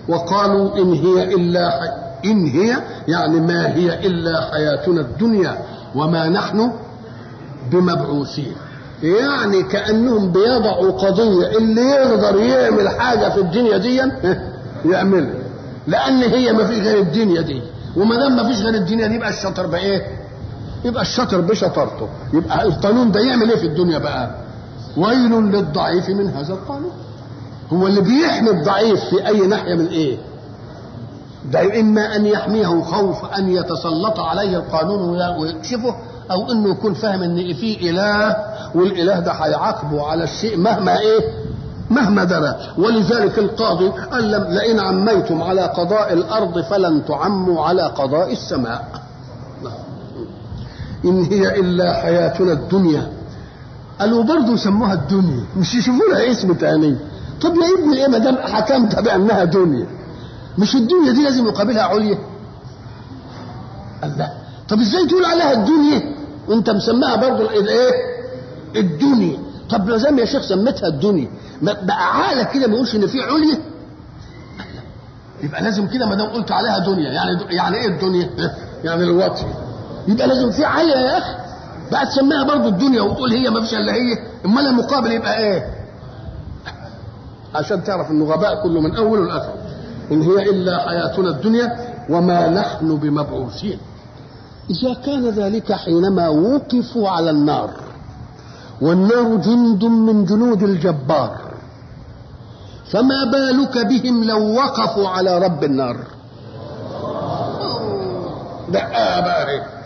وقالوا إن هي إلا حي... إن هي يعني ما هي إلا حياتنا الدنيا وما نحن بمبعوثين يعني كأنهم بيضعوا قضية اللي يقدر يعمل حاجة في الدنيا دي يعملها لأن هي ما فيش غير الدنيا دي وما دام ما فيش غير الدنيا دي يبقى الشطر بإيه؟ يبقى الشطر بشطرته يبقى القانون ده يعمل إيه في الدنيا بقى؟ ويل للضعيف من هذا القانون هو اللي بيحمي الضعيف في أي ناحية من إيه؟ ده إما أن يحميه خوف أن يتسلط عليه القانون ويكشفه أو إنه يكون فاهم إن في إله والإله ده هيعاقبه على الشيء مهما إيه؟ مهما درى ولذلك القاضي قال لئن عميتم على قضاء الأرض فلن تعموا على قضاء السماء إن هي إلا حياتنا الدنيا قالوا برضه سموها الدنيا مش يشوفوا لها اسم تاني طب يا ابني ايه ما دام حكمت بانها دنيا مش الدنيا دي لازم يقابلها عليا قال لا طب ازاي تقول عليها الدنيا وانت مسماها برضه الايه الدنيا طب لو زي يا شيخ سميتها الدنيا بقى عقلك كده ما يقولش ان في عليا يبقى لازم كده ما دام قلت عليها دنيا يعني يعني ايه الدنيا يعني الوطي يبقى لازم في عليا يا اخي بقى تسميها برضه الدنيا وتقول هي ما فيش الا هي امال المقابل يبقى ايه عشان تعرف انه غباء كله من اوله لاخره ان هي الا حياتنا الدنيا وما نحن بمبعوثين اذا كان ذلك حينما وقفوا على النار والنار جند من جنود الجبار فما بالك بهم لو وقفوا على رب النار ده بقى